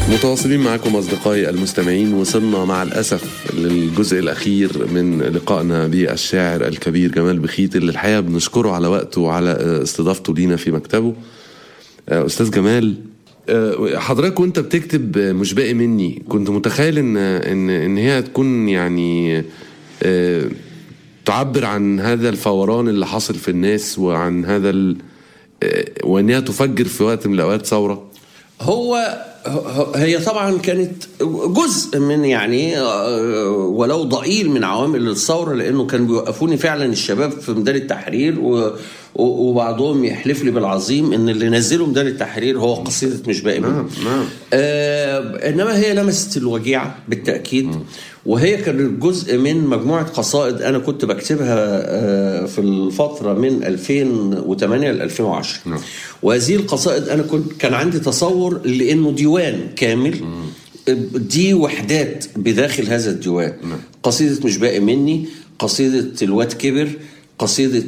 متواصلين معكم أصدقائي المستمعين وصلنا مع الأسف للجزء الأخير من لقائنا بالشاعر الكبير جمال بخيت اللي الحقيقة بنشكره على وقته وعلى استضافته لينا في مكتبه أستاذ جمال حضرتك وانت بتكتب مش باقي مني كنت متخيل ان ان ان هي هتكون يعني تعبر عن هذا الفوران اللي حاصل في الناس وعن هذا ال... وانها تفجر في وقت من الاوقات ثوره هو هي طبعا كانت جزء من يعني ولو ضئيل من عوامل الثوره لانه كان بيوقفوني فعلا الشباب في ميدان التحرير وبعضهم يحلف لي بالعظيم ان اللي نزلوا ميدان التحرير هو قصيده مش باقي نعم نعم آه انما هي لمست الوجيعه بالتاكيد م. وهي كانت جزء من مجموعه قصائد انا كنت بكتبها آه في الفتره من 2008 ل 2010 نعم. وهذه القصائد انا كنت كان عندي تصور لانه ديوان كامل دي وحدات بداخل هذا الديوان نعم. قصيده مش باقي مني قصيده الواد كبر قصيدة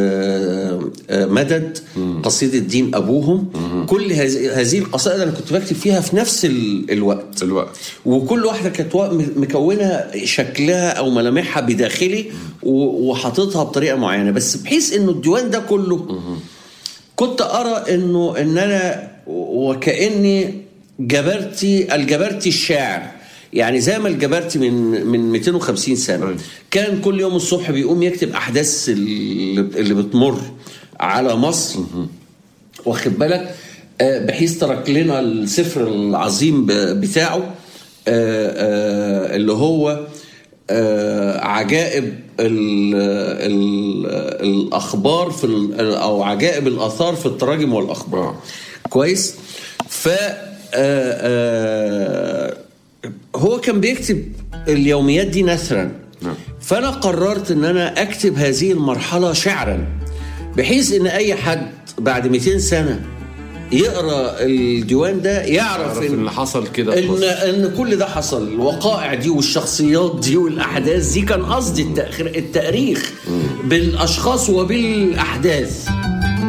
مدد قصيدة دين أبوهم كل هذه القصائد أنا كنت بكتب فيها في نفس الوقت الوقت وكل واحدة كانت مكونة شكلها أو ملامحها بداخلي وحاططها بطريقة معينة بس بحيث إنه الديوان ده كله كنت أرى إنه إن أنا وكأني جبرتي الجبرتي الشاعر يعني زي ما الجبرتي من من 250 سنه كان كل يوم الصبح بيقوم يكتب احداث اللي بتمر على مصر واخد بالك بحيث ترك لنا السفر العظيم بتاعه اللي هو عجائب ال ال الاخبار في او عجائب الاثار في التراجم والاخبار كويس ف هو كان بيكتب اليوميات دي نثرا نعم. فانا قررت ان انا اكتب هذه المرحله شعرا بحيث ان اي حد بعد 200 سنه يقرا الديوان ده يعرف ان اللي حصل كده ان ان كل ده حصل الوقائع دي والشخصيات دي والاحداث دي كان قصدي التاريخ بالاشخاص وبالاحداث